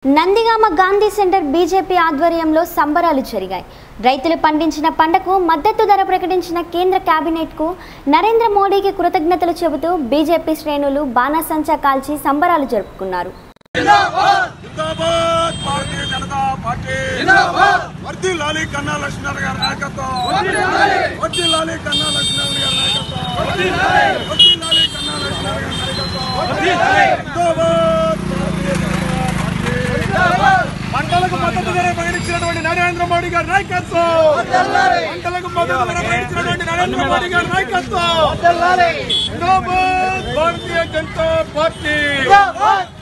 Nandigama Gandhi centre BJP ఆధ్వర్యంలో సంబరాలు జరిగాయి రైతులు పండించిన పంటకు మద్దతు ధర ప్రకటించిన కేంద్ర కేబినెట్కు నరేంద్ర మోడీకి కృతజ్ఞతలు చెబుతూ బీజేపీ శ్రేణులు బాణాసంచా కాల్చి సంబరాలు జరుపుకున్నారు జిందాబాద్ భారతీయ జనతా పార్టీ వర్ధిల్లాలి కన్నా లక్ష్మీనారాయణ గారి నాయకత్వం వర్ధిల్లాలి కన్నా లక్ష్మీనారాయణ గారి నాయకత్వం వర్ధిల్లాలి కన్నా లక్ష్మీనారాయణ గారి నాయకత్వం జిందాబాద్ భారతీయ జనతా పార్టీ పంటలకు మద్దతు ధర ప్రకటించినటువంటి నరేంద్ర మోడీ గారి నాయకత్వం పంటలకు మద్దతు ధర ప్రకటించినటువంటి నరేంద్ర మోడీ గారి నాయకత్వం జిందాబాద్ భారతీయ జనతా పార్టీ